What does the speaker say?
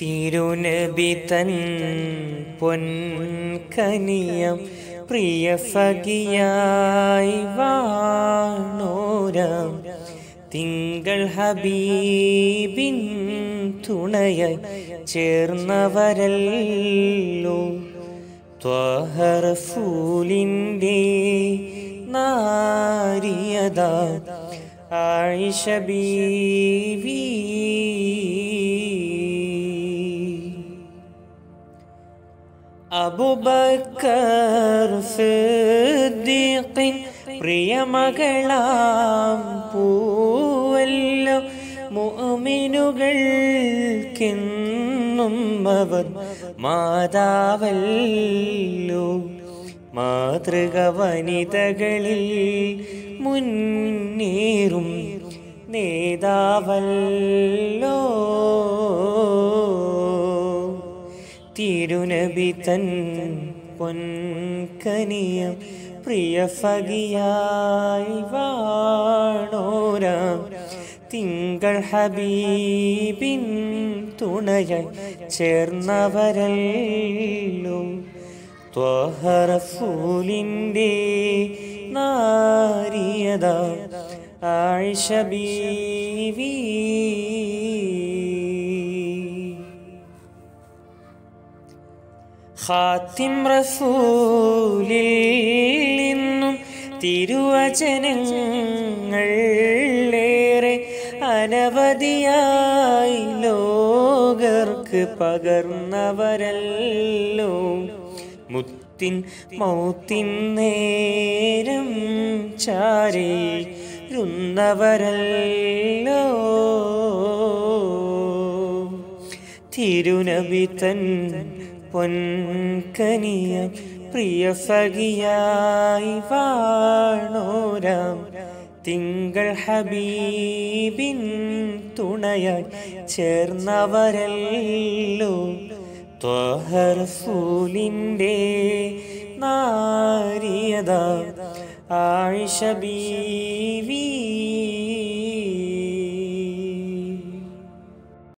തിരുനബി തൻ പൊൻകനിയം പ്രിയ സഖിയായി വാണോരം തിങ്കൾ ഹബീബിൻ തുണയായി ചേർന്നവരല്ലോ ത്വഹറസൂലിൻ്റെ നാരിയത ആയിഷ ബീവി അബുബക്കർ സിദ്ദീഖിൻ പ്രിയമകളാം പൂവല്ലോ മുഅ്മിനുകൾക്കെന്നും അവർ മാതാവല്ലോ മാതൃക വനിതകളിൽ മുന്നേറും നേതാവല്ലോ തിരുനബി തൻ പൊൻകനിയം പ്രിയ സഖിയായി വാണോരാം തിങ്കൾ ഹബീബിൻ തുണയായി ചേർന്നവരല്ലോ ത്വഹറസൂലിൻ്റെ നാരിയത ആയിഷ ബീവി ഖാത്തിം റസൂലിൽ നിന്നും തിരുവചനങ്ങൾ ഏറെ അനവധിയായി ലോകർക്ക് പകർന്നവരല്ലോ മുത്തിൻ മൗത്തിൻ നേരം ചാരേരുന്നവരല്ലോ തിരുനബി തൻ പൊൻകനിയ പ്രിയ സഖിയായി വാണോരാം തിങ്കൾ ഹബീബിൻ തുണയായി ചേർന്നവരല്ലോ ത്വഹറസൂലിൻ്റെ നാരിയത ആയിഷ ബീവി